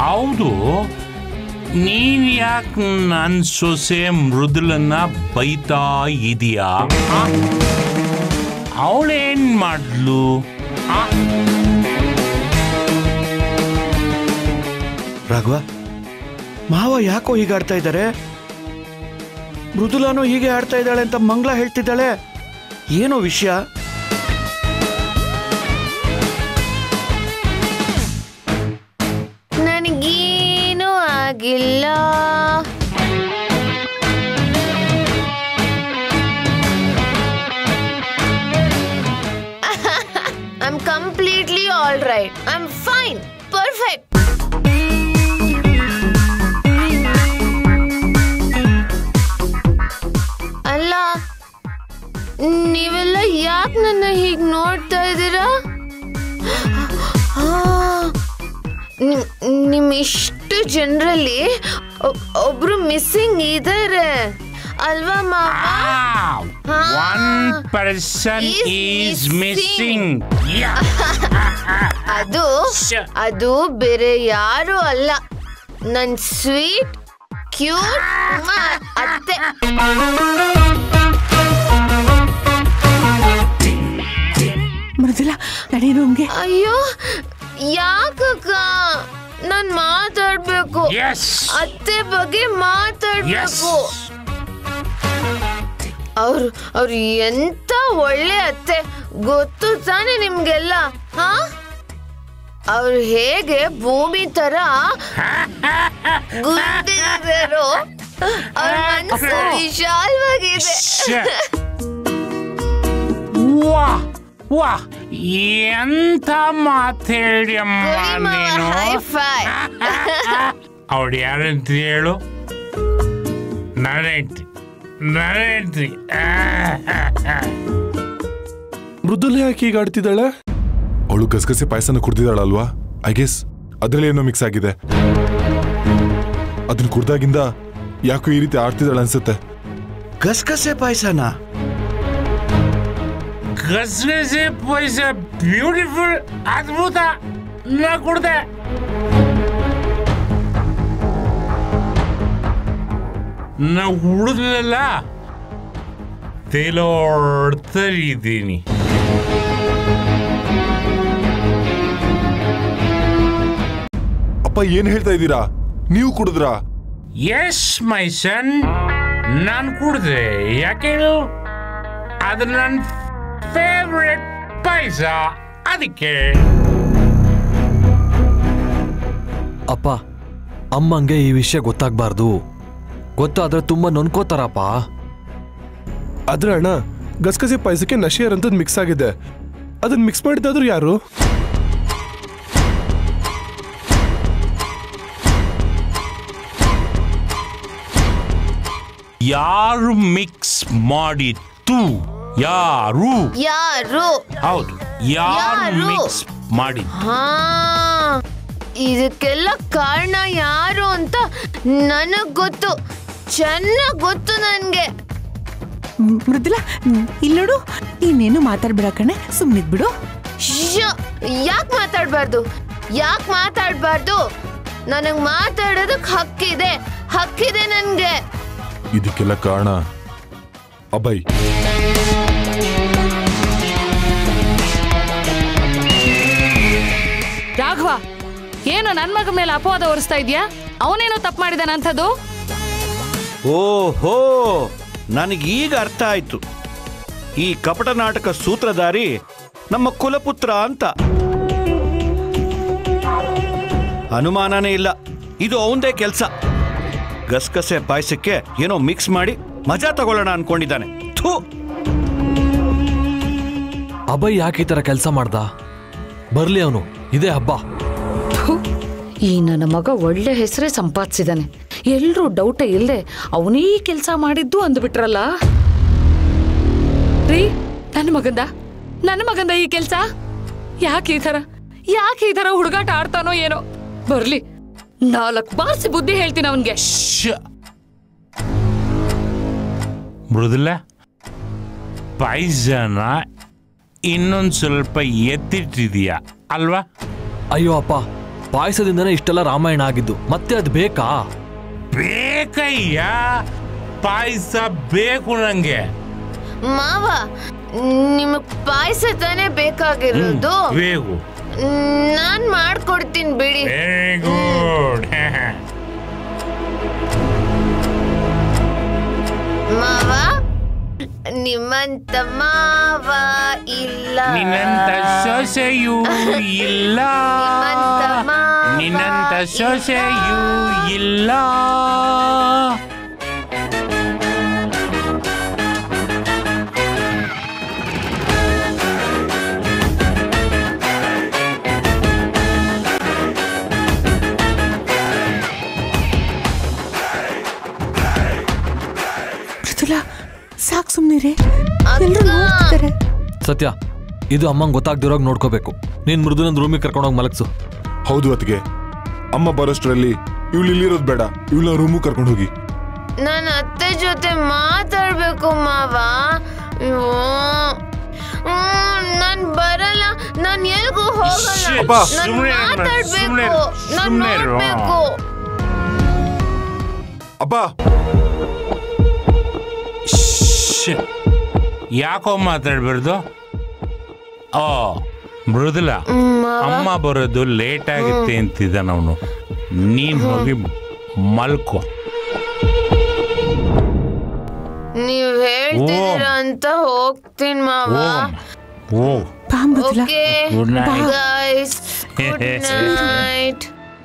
ಹೌದು ನೀನ್ ಯಾಕೆ ನನ್ನ ಸೊಸೆ ಮೃದುಲನ್ನ ಬೈತಾ ಇದೀಯಾ ಅವಳೇನ್ ಮಾಡ್ಲು ಆ? ರಾಘವ ಮಾವ ಯಾಕೋ ಹೀಗೆ ಆಡ್ತಾ ಇದ್ದಾರೆ ಮೃದುಲಾನು ಹೀಗೆ ಆಡ್ತಾ ಇದ್ದಾಳೆ ಅಂತ ಮಂಗಳ ಹೇಳ್ತಿದ್ದಾಳೆ ಏನೋ ವಿಷಯ ನನಗೇನು ಆಗಿಲ್ಲ I'm completely all right. I'm fine. Perfect. ಅಲ್ಲ ನೀವೆಲ್ಲ ಯಾಕೆ ನನ್ನ ಹೀಗೆ ನೋಡ್ತಾ ಇದ್ದೀರಾ ಆ, ನಿಮ್ ನಿಮ್ ಇಷ್ಟು ಜನರಲ್ಲಿ ಒಬ್ರು ಮಿಸ್ಸಿಂಗ್ ಇದಾರೆ ಅಲ್ವಾ ಮಾವ ಹಾ. One person Is is missing. Missing ಅದು ಶ- ಅದು ಬೇರೆ ಯಾರು ಅಲ್ಲ ನನ್ ಸ್ವೀಟ್ ಕ್ಯೂಟ್ ಅತ್ತೆ ಮೃದುಲಾ ನಡಿ ರೂಮ್ಗೆ ಅಯ್ಯೋ ಯಾಕಕ್ಕ ನಾನ್ ಮಾತಾಡ್ಬೇಕು ಎಸ್ ಅತ್ತೆ ಬಗ್ಗೆ ಮಾತಾಡ್ಬೇಕು ಅವ್ರು ಅವ್ರು ಎಂತ ಒಳ್ಳೆ ಅತ್ತೆ ಗೊತ್ತು ತಾನೆ ನಿಮ್ಗೆಲ್ಲ ಹಾ ಅವ್ರು ಹೇಗೆ ಭೂಮಿ ತರ ಗುಂಡಿರೋ ಅವ್ರ ಮನಸ್ಸು ವಿಶಾಲವಾಗಿದೆ ವಾ ವಾ ಎಂತ ಮಾತೇಳ್ಯಮ್ಮ ಕೊಡಿ ಮಾವ, ನೀನು high five. ಅವಳು ಯಾರಂತ ಹೇಳು ನರೇಂತಿ ನರೇಂತಿ ಮೃದುಲ ಯಾಕೆ ಈಗ ಆಡ್ತಿದ್ದಾಳೆ ಅವಳು ಗಸಗಸೆ ಪಾಯಸನ ಕುಡ್ದಿದ್ದಾಳಲ್ವಾ ಐ ಗೆಸ್ ಅದ್ರಲ್ಲಿ ಏನೋ ಮಿಕ್ಸ್ ಆಗಿದೆ ಅದನ್ನ ಕುಡ್ದಾಗಿಂದ ಯಾಕೋ ಈ ರೀತಿ ಆಡ್ತಿದ್ದಾಳೆ ಅನ್ಸುತ್ತೆ ಗಸಗಸೆ ಪಾಯಸನ ಗಸಗಸೆ ಪಾಯಸ ಬ್ಯೂಟಿಫುಲ್ ಅದ್ಭುತ ನಾ ಕುಡ್ದೆ ನಾ ಹುಡುಗಲ್ಲ ತೇಲೋಡ್ತಾ ಇದ್ದೀನಿ ಅಪ್ಪ ಏನ್ ಹೇಳ್ತಾ ಇದ್ದೀರಾ ನೀವು ಕುಡಿದ್ರಾ ಎಸ್ ಮೈ ಸನ್ ನಾನು ಕುಡ್ದೆ ಯಾಕೆ ಹೇಳು? ಅದು ನನ್ನ ಫೇವ್ರೆಟ್ ಪಾಯಸ ಅದಕ್ಕೆ ಅಪ್ಪ ಅಮ್ಮಂಗೆ ಈ ವಿಷಯ ಗೊತ್ತಾಗ್ಬಾರ್ದು ಗೊತ್ತಾದ್ರೆ ತುಂಬಾ ನೊನ್ಕೋತಾರಪ್ಪ ಆದ್ರೆ ಅಣ್ಣ ಗಸಗಸೆ ಪಾಯಸಕ್ಕೆ ನಶಿಯರ್ ಅಂತದ್ ಮಿಕ್ಸ್ ಆಗಿದೆ ಅದನ್ನ ಮಿಕ್ಸ್ ಮಾಡಿದ್ದಾದ್ರು ಯಾರು ಯಾರು ಮಿಕ್ಸ್ ಮಾಡಿತ್ತು ಯಾರು ಯಾರು ಹೌದು ಯಾರು ಯಾರು? ಮಿಕ್ಸ್ ಮಾಡಿ ಹಾ ಇದಕ್ಕೆಲ್ಲ ಕಾರಣ ಯಾರು ಅಂತ ನನಗ್ ಗೊತ್ತು ಚೆನ್ನಾಗ್ ಗೊತ್ತು ನನ್ಗೆ ಮ್- ಮೃದುಲಾ ಇಲ್ಲಿ ನೋಡು ಇನ್ನೇನು ಮಾತಾಡ್ಬಿಡ ಕಣೆ ಸುಮ್ಮನಿದ್ಬಿಡು ಯಾಕೆ ಮಾತಾಡ್ಬಾರ್ದು ಯಾಕೆ ಮಾತಾಡ್ಬಾರ್ದು ನನಗ್ ಮಾತಾಡೋದಕ್ ಹಕ್ಕಿದೆ ಹಕ್ಕಿದೆ ನನ್ಗೆ ಇದಕ್ಕೆಲ್ಲ ಕಾರಣ ಅಭಯ್ ರಾಘವ ಏನು ನನ್ ಮಗ ಮೇಲೆ ಅಪವಾದ ಹೊರಿಸ್ತಾ ಇದ್ಯಾ ಅವನೇನೋ ತಪ್ಪು ಮಾಡಿದಾನಂಥದ್ದು ಓಹೋ ನನಗೀಗ ಅರ್ಥ ಆಯ್ತು ಈ ಕಪಟ ನಾಟಕ ಸೂತ್ರಧಾರಿ ನಮ್ಮ ಕುಲಪುತ್ರ ಅಂತ ಅನುಮಾನನೇ ಇಲ್ಲ ಇದು ಅವಂದೇ ಕೆಲಸ ಗಸಗಸೆ ಪಾಯಸಕ್ಕೆ ಏನೋ ಮಿಕ್ಸ್ ಮಾಡಿ ಮಜಾ ತಗೊಳ್ಳೋಣ ಅನ್ಕೊಂಡಿದ್ದಾನೆ ಥೂ ಅಭಯ್ ಯಾಕೆ ಈ ತರ ಕೆಲಸ ಮಾಡ್ದ ಬರ್ಲಿ ಅವನು ಇದೇ ಹಬ್ಬ ಥು, ಈ ನನ್ನ ಮಗ ಒಳ್ಳೆ ಹೆಸರೇ ಸಂಪಾದಿಸಿದಾನೆ ಎಲ್ರೂ ಡೌಟೇ ಇಲ್ಲದೆ ಅವನೇ ಕೆಲಸ ಮಾಡಿದ್ದು ಅಂದ್ಬಿಟ್ರಲ್ಲ ರೀ ನನ್ನ ಮಗಂದ ನನ್ನ ಮಗಂದ ಈ ಕೆಲಸ ಯಾಕೆ ಈ ಥರ ಯಾಕೆ ಈ ಥರ ಹುಡುಗಾಟ ಆಡ್ತಾನೋ ಏನೋ ಬರ್ಲಿ ನಾಲ್ಕು ಬಾರ್ಸಿ ಬುದ್ಧಿ ಹೇಳ್ತೀನಿ ಅವನ್ಗೆ ಮೃದುಲ ಪಾಯ್ಸನ ಇನ್ನೊಂದು ಸ್ವಲ್ಪ ಎತ್ತಿಟ್ಟಿದೀಯ ಅಲ್ವಾ ಅಯ್ಯೋ ಅಪ್ಪ ಪಾಯಸದಿಂದನೇ ಇಷ್ಟೆಲ್ಲ ರಾಮಾಯಣ ಆಗಿದ್ದು ಮತ್ತೆ ಅದು ಬೇಕಾ ಬೇಕಯ್ಯ ಪಾಯಸ ಬೇಕು ನಂಗೆ ಮಾವ ನಿಮಗ್ ಪಾಯಸ ತಾನೇ ಬೇಕಾಗಿರೋದು ಬೇಕು ನಾನ್ ಮಾಡ್ಕೊಡ್ತೀನಿ ಬಿಡಿ ವೆರಿ ಗುಡ್ ಮಾವ ನಿಮ್ಮಂತ ಮಾವ ಇಲ್ಲ ನಿನ್ನಂತ ಸೊಸೆಯೂ ಇಲ್ಲ ನಿಮ್ಮಂತ ಮಾವ ನಿನ್ನಂತ ಸೊಸೆಯೂ ಇಲ್ಲ ಮೃದುಲಾ ಸಾಕ್ ಸುಮ್ನಿರಿ ಅಕ್ಕ. ಎಲ್ರು ನೋಡ್ತಿದಾರೆ ಸತ್ಯ ಇದು ಅಮ್ಮಂಗ್ ಗೊತ್ತಾಗ್ದಿರೋಗ್ ನೋಡ್ಕೋಬೇಕು ನೀನ್ ಮೃದುನಂದ್ ರೂಮಿಗೆ ಕರ್ಕೊಂಡೋಗಿ ಮಲಗ್ಸು ಹೌದು ಅತ್ತಿಗೆ ಅಮ್ಮ ಬರೋಷ್ಟ್ರಲ್ಲಿ ಇವಳು ಇಲ್ಲಿರೋದು ಬೇಡ ಇವಳ ರೂಮು ಕರ್ಕೊಂಡು ಹೋಗಿ ನನ್ನ ಅತ್ತೆ ಜೊತೆ ಮಾತಾಡ್ಬೇಕು ಮಾವ ಅಯ್ಯೋ. ಹ್ಮ್, ನಾನ್ ಬರಲ್ಲ ನಾನ್ ಎಲ್ಗೂ ಹೋಗಲ್ಲ Shit. ಅಪ್ಪ. ನಾನ್ ಸುಮ್ನೆ ಇರು, ಮಾತಾಡ್ಬೇಕು ಸುಮ್ನೆ ಇರು, ನಾನ್ ಸುಮ್ನೆ ಇರು. ನೋಡ್ಬೇಕು ಅಪ್ಪ ಶ್ಶ್. ಯಾಕೋ ಮಾತಾಡ್ಬಾರ್ದು ಓ ಮೃದುಲ ಅಮ್ಮ ಬರೋದು ಲೇಟ್ ಆಗುತ್ತೆ ಅಂತಿದ್ದಾನ ಅವನು ನೀನ್ ಹೋಗಿ ಮಲ್ಕೋ ನೀವ್ ಹೇಳ್ತಿದ್ದೀರ ಅಂತ ಹೋಗ್ತೀನಿ ಮಾವ ಹೋಗಮ್ಮ ಹೋಗ್ ಬಾ Mridula okay Good night. Guys good night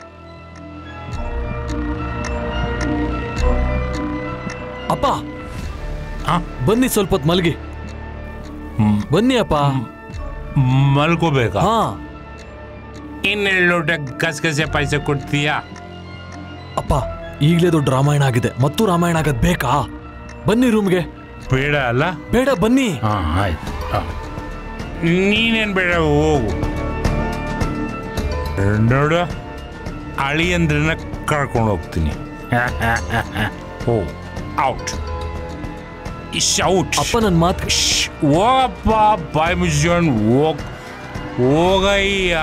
ಅಪ್ಪ ಆ? ಬನ್ನಿ ಸ್ವಲ್ಪ ಹೊತ್ತು ಮಲಗಿ ಬನ್ನಿ ಅಪ್ಪ ಮಲ್ಕೋಬೇಕಾ ಹಾ ಇನ್ನೆರಡು ಲೋಟ ಗಸಗಸೆ ಪಾಯಸ ಕೊಡ್ತೀಯಾ ಅಪ್ಪ ಈಗಲೇ ದೊಡ್ಡ ರಾಮಾಯಣ ಆಗಿದೆ ಮತ್ತು ರಾಮಾಯಣ ಆಗದ್ ಬೇಕಾ ಬನ್ನಿ ರೂಮ್ಗೆ ಬೇಡ ಅಲ್ಲ ಬೇಡ ಬನ್ನಿ ಹಾ ಆಯ್ತು ಹಾ. ನೀನೇನ್ ಬೇಡ ಹೋಗು ನೋಡು ಅಳಿಯಂದ್ರನ್ನ ಕರ್ಕೊಂಡು ಹೋಗ್ತೀನಿ ಹೋ ಔಟ್ ಇಶ್ ಔಟ್ ಅಪ್ಪ ನನ್ನ ಮಾತು ಹೋಗಪ್ಪ ಬಾಯ್ ಮುಚ್ಕೊಂಡು ಹೋಗ್ ಹೋಗಯ್ಯ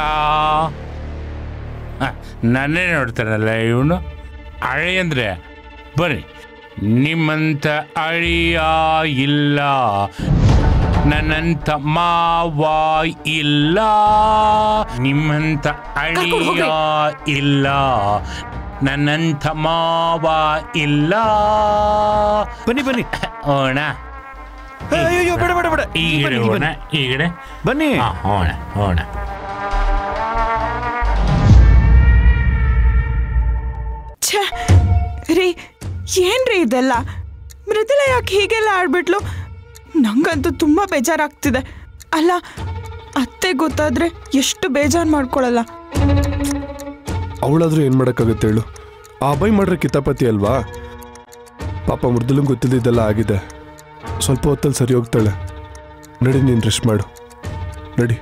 ಹ, ನನ್ನೇ ನೋಡ್ತಾರಲ್ಲ ಇವನು ಅಳಿಯಂದ್ರೆ ಬನ್ನಿ ನಿಮ್ಮಂತ ಅಳಿಯ ಇಲ್ಲ ನನ್ನಂತ ಮಾವ ಇಲ್ಲ ನಿಮ್ಮಂತ ಅಳಿಯ ಇಲ್ಲ ನನ್ನಂತ ಮಾವ ಇಲ್ಲ ಬನ್ನಿ ಬನ್ನಿ ಓಣ ಅಯ್ಯೋ ಬೇಡ ಬೇಡ ಬೇಡ ಈ ಈ ಕಡೆ ಬನ್ನಿ, ಈ ಹೋಣ ಬನ್ನಿ. ಈ ಕಡೆ ಬನ್ನಿ ಹಾ ಹೋಣ ಹೋಣ ಛೇ ರೀ ಏನ್ರಿ ಇದೆಲ್ಲ ಮೃದುಲ ಯಾಕೆ ಹೀಗೆಲ್ಲ ಆಡ್ಬಿಟ್ಲು ನಂಗಂತೂ ತುಂಬಾ ಬೇಜಾರಾಗ್ತಿದೆ ಅಲ್ಲ ಅತ್ತೆ ಗೊತ್ತಾದ್ರೆ ಎಷ್ಟು ಬೇಜಾರು ಮಾಡ್ಕೊಳಲ್ಲ ಅವಳಾದ್ರೂ ಏನ್ ಮಾಡಕ್ಕಾಗತ್ತೆ ಹೇಳು ಆ ಅಭಯ್ ಮಾಡ್ರೆ ಕಿತಾಪತಿ ಅಲ್ವಾ ಪಾಪ ಮೃದುಲಂಗ್ ಗೊತ್ತಿದ್ದೆಲ್ಲ ಆಗಿದೆ ಸ್ವಲ್ಪ ಹೊತ್ತಲ್ಲಿ ಸರಿ ಹೋಗ್ತಾಳೆ ನಡಿ ನೀನ್ ರೆಸ್ಟ್ ಮಾಡು ನಡಿ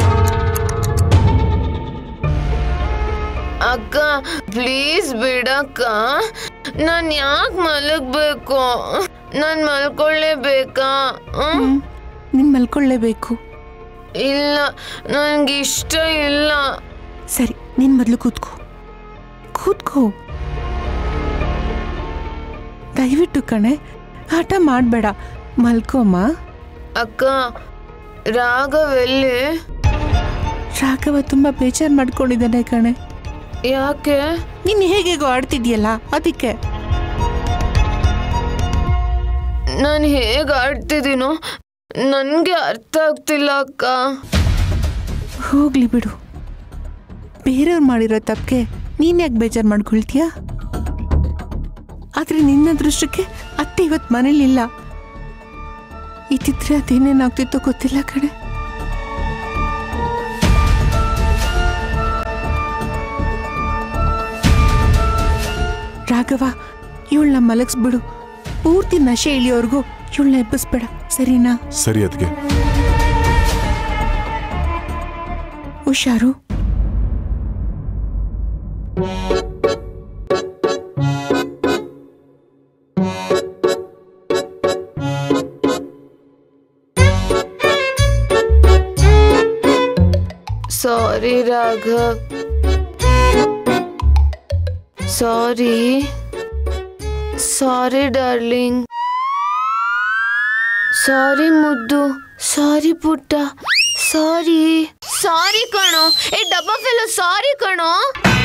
ಅಕ್ಕ ಪ್ಲೀಸ್ ಬಿಡಕ್ಕ ನಾನ್ ಯಾಕೆ ಮಲಗ್ಬೇಕು ನಾನ್ ಮಲ್ಕೊಳ್ಳೇಬೇಕಾ ಹ್ಮ್? ನೀನ್ ಮಲ್ಕೊಳ್ಳೇಬೇಕು ಇಲ್ಲ ನನ್ಗೆ ಇಷ್ಟ ಇಲ್ಲ ಸರಿ ನೀನ್ ಮೊದ್ಲು ಕೂತ್ಕೋ ಕೂತ್ಕೋ ದಯವಿಟ್ಟು ಕಣೆ ಆಟ ಮಾಡಬೇಡ ಮಲ್ಕೋಮ್ಮ ಅಕ್ಕ ರಾಘವೆಲ್ಲಿ ರಾಘವ ತುಂಬಾ ಬೇಜಾರು ಮಾಡ್ಕೊಂಡಿದ್ದಾನೆ ಕಣೆ ಯಾಕೆ ನೀನ್ ಹೇಗೇಗೋ ಆಡ್ತಿದ್ಯಲ್ಲ ಅದಕ್ಕೆ ನಾನು ಹೇಗೆ ಆಡ್ತಿದ್ದೀನೋ ನನಗೆ ಅರ್ಥ ಆಗ್ತಿಲ್ಲ ಅಕ್ಕ ಹೋಗ್ಲಿ ಬಿಡು ಬೇರೆಯವ್ರು ಮಾಡಿರೋ ತಪ್ಪಿಗೆ ನೀನ್ ಯಾಕೆ ಬೇಜಾರು ಮಾಡ್ಕೊಳ್ತೀಯ ಆದ್ರೆ ನಿನ್ನ ಅದೃಷ್ಟಕ್ಕೆ ಅತ್ತೆ ಇವತ್ತು ಮನೇಲಿಲ್ಲ ಇದ್ದಿದ್ರೆ ಅದೇನೇನಾಗ್ತಿತ್ತೋ ಗೊತ್ತಿಲ್ಲ ಕಣೆ ರಾಘವ ಇವಳನ್ನ ಮಲಗಿಸ್ಬಿಡು ಪೂರ್ತಿ ನಶೆ ಇಳಿಯೋರ್ಗೂ ಇವಳನ್ನ ಎಬ್ಬಿಸ್ಬೇಡ ಸರಿನಾ ಸರಿ ಅದಕ್ಕೆ ಹುಷಾರು ಸಾರಿ ರಾಘವ್ ಸಾರಿ ಸಾರಿ ಡಾರ್ಲಿಂಗ್ ಸಾರಿ ಮುದ್ದು ಸಾರಿ ಪುಟ್ಟ ಸಾರಿ ಸಾರಿ ಕಣೋ ಏ ಡಬ್ಬ ಫೆಲ್ಲ ಸಾರಿ ಕಣೋ